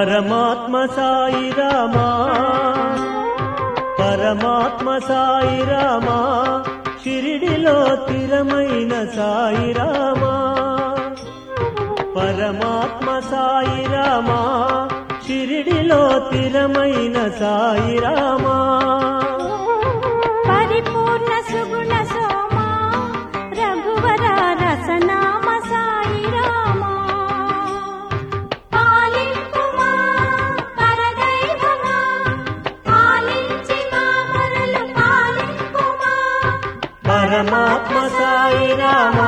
పరమాత్మ సాయి రామా పరమాత్మ సాయి రామా షిరిడిలో స్థిరమైన సాయి రామా పరమాత్మ సాయి రామా షిరిడిలో స్థిరమైన సాయి రామా పరిపూర్ణ సుగుణ సోమా రఘువర రసనామ సాయి రామా పాలింపుమా పరదైవమా పాలించి మా మొరలు పాలింపుమా పరమాత్మ సాయి రామా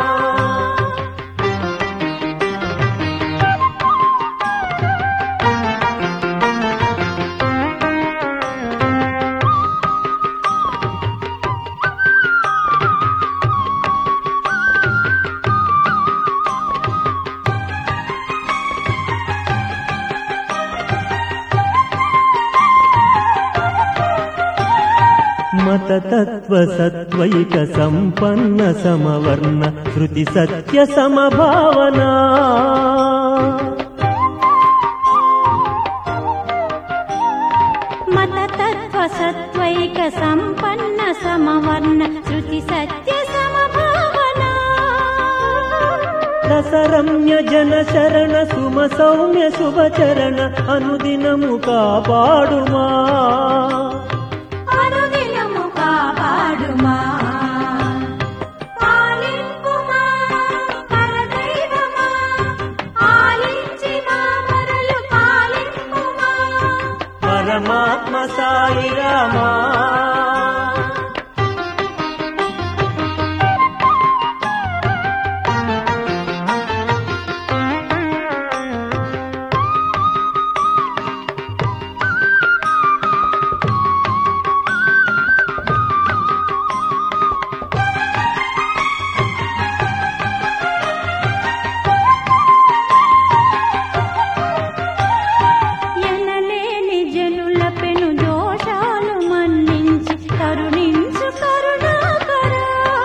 మతతత్వ సత్వైక సంపన్న సమవర్ణ శృతి సత్య సమభావనా మతతత్వ సత్వైక సంపన్న సమవర్ణ శృతి సత్య సమభావన రసరమ్య జన శరణ సుమ సౌమ్య శుభచరణ అనుదినము కాపాడుమా అనుదినము కాపాడుమా పాలింపుమా పరదైవమా ఆలించి మా మొరలు పాలింపుమా పరమాత్మ సాయి రామా ఎనలేని జనుల పెను దోషాలు మన్నించి కరుణించు కరుణాకరా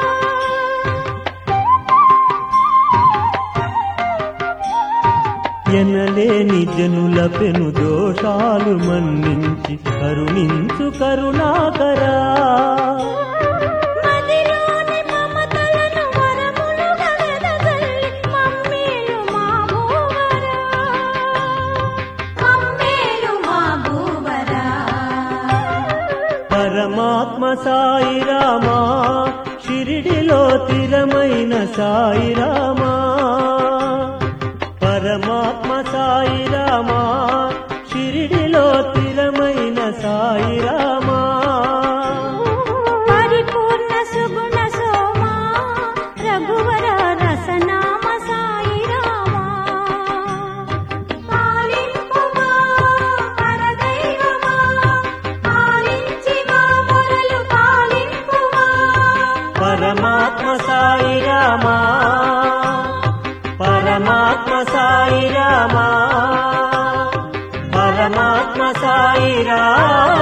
ఎనలేని జనుల పెను దోషాలు మన్నించి కరుణించు కరుణాకరా మదిలోని మమతలను వరములుగా వెదజల్లి మమ్మేలు మా భూవరా మమ్మేలు మా భూవరా పరమాత్మ సాయి రామా షిరిడిలో స్థిరమైన సాయి రామా పరమాత్మ సాయి రామా షిరిడిలో స్థిరమైన సాయి రామా పరిపూర్ణ సుగుణ సోమా రఘువర రసనామ సాయి రామా పాలింపుమా పరదైవమా పాలించి మా మొరలు పాలింపుమా పరమాత్మ సాయి రామా పరమాత్మ సాయి రామా పరమాత్మ సాయి రామా